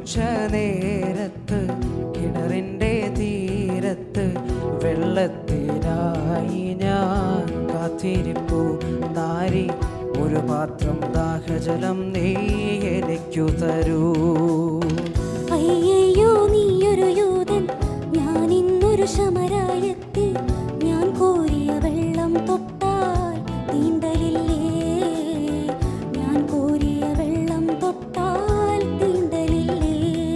നട്ടുച്ച നേരത്ത് കിണറിൻ്റെ തീരത്ത് വെള്ളത്തിനായി ഞാൻ കാത്തിരിപ്പു നാരി ഒരു പാത്രം ദാഹജലം നീ എനിക്കു തരൂ അയ്യയ്യോ നീയൊരു യൂതൻ ഞാൻ ഇന്നൊരു ശമരായെത്തി ഞാൻ കോരിയ വെള്ളം തൊട്ടാൽ തീണ്ടലില്ലേ ഞാൻ കോരിയ വെള്ളം തൊട്ടാൽ തീണ്ടലില്ലേ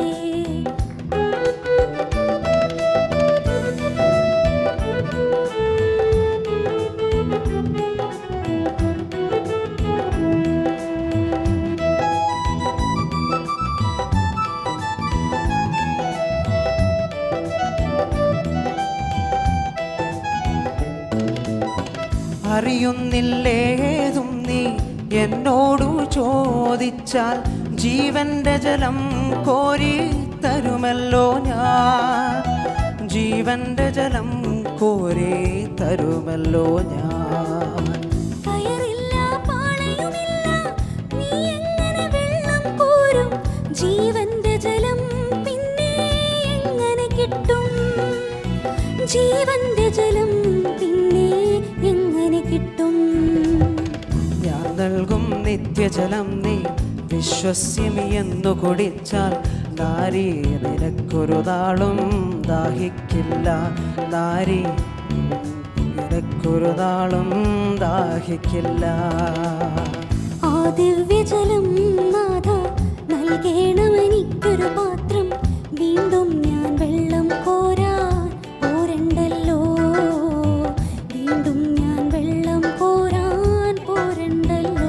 അറിയുന്നില്ലേതും നീ എന്നോടു ചോദിച്ചാൽ ജീവന്റെ ജലം കോരി തരുമല്ലോ ഞാൻ ജീവന്റെ ജലം കോരി തരുമല്ലോ ഞാൻ കയറില്ല പാളയുമില്ല നീ എങ്ങനെ വെള്ളം കോരും ജീവന്റെ ജലം പിന്നെ എങ്ങനെ കിട്ടും ജീവന്റെ ജലം പിന്നെ എങ്ങനെ കിട്ടും ഞാൻ നൽകും നിത്യജലം നീ വിശ്വസ്യമി എന്നു കുടിച്ചാൽ നാരി നിനക്കൊരു നാളും ദാഹിക്കില്ല നാരി നിനക്കൊരു നാളും ദാഹിക്കില്ല ആ ദിവ്യജലം നാഥ നൽകേണമെനിക്കൊരു പാത്രം വീണ്ടും ഞാൻ വെള്ളം കോരാൻ പോരണ്ടല്ലോ വീണ്ടും ഞാൻ വെള്ളം കോരാൻ പോരണ്ടല്ലോ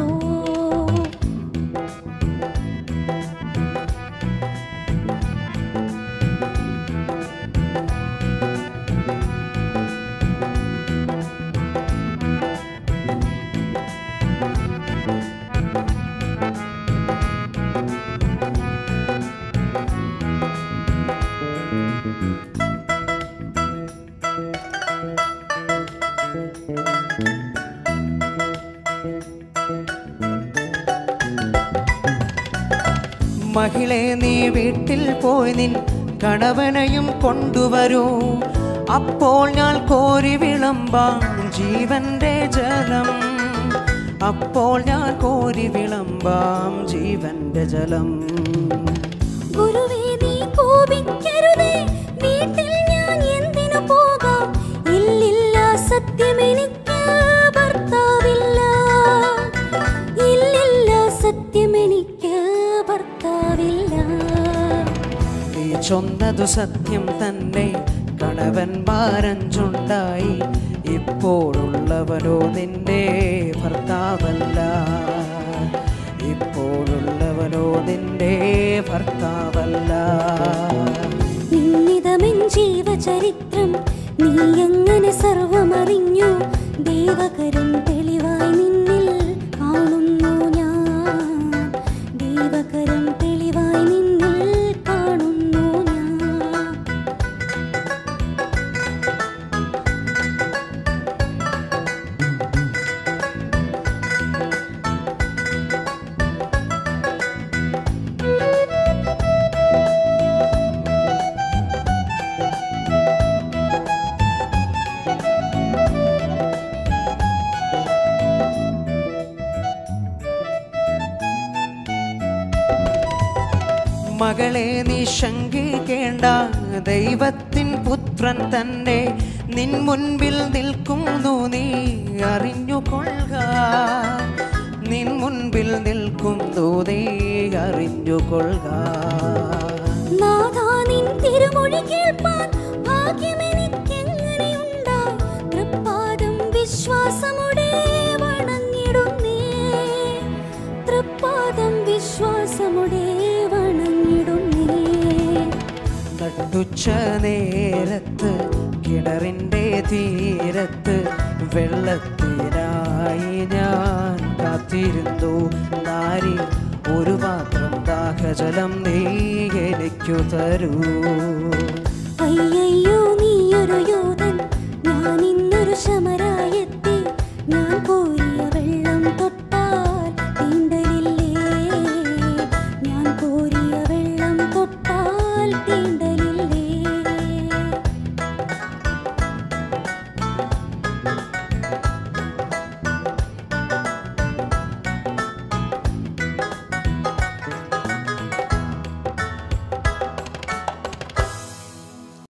മഹിളെ നീ വീട്ടിൽ പോയി നിൻ കണവനെയും കൊണ്ടുവരൂ അപ്പോൾ ഞാൻ കോരി വിളമ്പാം ജീവന്റെ ജലം അപ്പോൾ ഞാൻ കോരി വിളമ്പാം ജീവന്റെ ജലം ഗുരുവേ നീ കോപിക്കരുതേ വീട്ടിൽ ഞാൻ എന്തിനു പോകാം ഇല്ലില്ല സത്യം എനിക്ക് ഭർത്താവില്ല ഇല്ലില്ല സത്യം എനിക്ക് ഭർത്താവില്ല നീ ചൊന്നതു സത്യം തന്നെ കണവന്മാരഞ്ചുണ്ടായി ഇപ്പോഴുള്ളവനോ നിന്റെ ഭർത്താവല്ല ഇപ്പോഴുള്ളവനോ നിന്റെ ഭർത്താവല്ല നിന്നിതമെൻ ജീവചരിത്രം നീ എങ്ങനെ സർവമറിഞ്ഞു ദൈവകരം തെളിവായി നിന്നിൽ കാണുന്നു ഞാൻ ദൈവകരം തെളിവായി നിന്നിൽ കാണുന്നു ഞാൻ മകളെ നീ ശങ്കിക്കേണ്ട ദൈവത്തിൻ പുത്രൻ തന്നെ നിൻ മുൻപിൽ നിൽക്കുന്നു നീ അറിഞ്ഞുകൊള്ളുക നിൻ മുൻപിൽ നിൽക്കുന്നു നീ അറിഞ്ഞുകൊള്ളുക നാഥാ നിൻ തിരുമൊഴി കേൾപ്പാൻ ഭാഗ്യമെനിക്കെങ്ങനെയുണ്ടായി തൃപ്പാദം വിശ്വാസമുടെ വണങ്ങിടുന്നേ തൃപ്പാദം വിശ്വാസമുടെ വണങ്ങിടുന്നേ നട്ടുച്ച നേരത്ത് കിണറിൻ്റെ തീരത്ത് വെള്ളത്തിനായി ഞാൻ കാത്തിരുന്നു നാരി ഒരു പാത്രം ദാഹജലം നീ എനിക്കു തരൂ